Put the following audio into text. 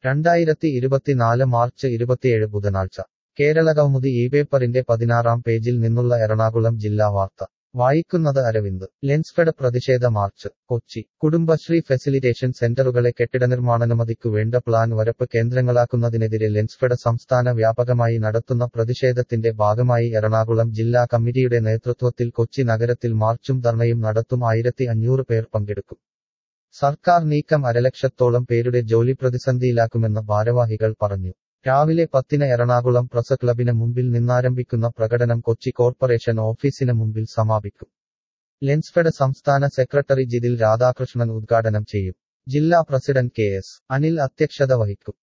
രണ്ടായിരത്തി ഇരുപത്തിനാല് മാർച്ച് ഇരുപത്തിയേഴ് ബുധനാഴ്ച കേരള കൗമുദി ഈ പേപ്പറിന്റെ പതിനാറാം പേജിൽ നിന്നുള്ള എറണാകുളം ജില്ലാ വാർത്ത വായിക്കുന്നത് അരവിന്ദ് ലെൻസ്ഫെഡ് പ്രതിഷേധ മാർച്ച് കൊച്ചി കുടുംബശ്രീ ഫെസിലിറ്റേഷൻ സെന്ററുകളെ കെട്ടിടനിർമ്മാണാനുമതിക്കു വേണ്ട പ്ലാൻ വരപ്പ് കേന്ദ്രങ്ങളാക്കുന്നതിനെതിരെ ലെൻസ്ഫെഡ് സംസ്ഥാന വ്യാപകമായി നടത്തുന്ന പ്രതിഷേധത്തിന്റെ ഭാഗമായി എറണാകുളം ജില്ലാ കമ്മിറ്റിയുടെ നേതൃത്വത്തിൽ കൊച്ചി നഗരത്തിൽ മാർച്ചും ധർണയും നടത്തും ആയിരത്തി അഞ്ഞൂറ് പേർ പങ്കെടുക്കും സർക്കാർ നീക്കം അരലക്ഷത്തോളം പേരുടെ ജോലി പ്രതിസന്ധിയിലാക്കുമെന്ന് ഭാരവാഹികൾ പറഞ്ഞു രാവിലെ പത്തിന് എറണാകുളം പ്രസ് ക്ലബിന് മുമ്പിൽ നിന്നാരംഭിക്കുന്ന പ്രകടനം കൊച്ചി കോർപ്പറേഷൻ ഓഫീസിന് മുമ്പിൽ സമാപിക്കും ലെൻസ്ഫെഡ് സംസ്ഥാന സെക്രട്ടറി ജിതിൽ രാധാകൃഷ്ണൻ ഉദ്ഘാടനം ചെയ്യും ജില്ലാ പ്രസിഡന്റ് കെ എസ് അനിൽ അധ്യക്ഷത വഹിക്കും